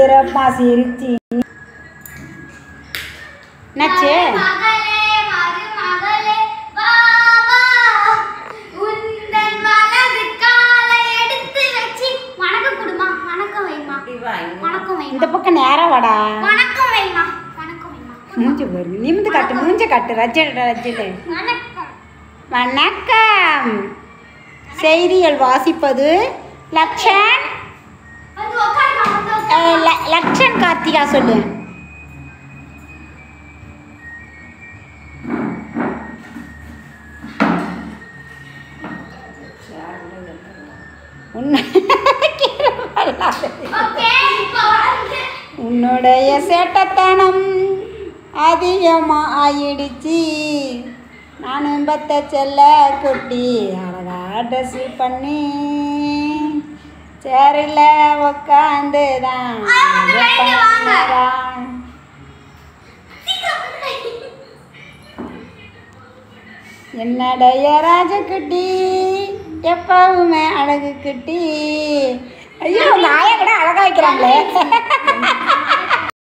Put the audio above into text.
சிறப்பா சிரிச்சி என்னாச்சு மகளே மருமகளே வா வா உந்தன் வலது காலை எடுத்து வச்சு வணக்கம் கொடுமா வணக்கம் வைமா வணக்கம் இந்த வைமா பக்கம் நேரா வாடா வணக்கம் வைமா வணக்கம் வைமா மூஞ்சி பாரு நிமிந்து காட்டு மூஞ்ச காட்டு ரஜிட ரஜிடு வணக்கம் வணக்கம் செய்திகள் வாசிப்பது லக்ஷன் வந்து உட்காருமா வந்து அஹ், உட்காருமா. ல- லக்ஷன் கார்த்திகா சொல்லு உன்ன- ஓகே இப்போ வந்து உன்னுடைய சேட்டத்தனம் அதிகமா ஆயிடுச்சு நானும் பத்த செல்ல குட்டி அழகா ட்ரெஸ் பண்ணி சேரில் உக்காந்து தான் என்னடைய ராஜக்குட்டி எப்பவுமே அழகு குட்டி ஐயோ நாயை கூட அழகா வைக்கிறாங்களே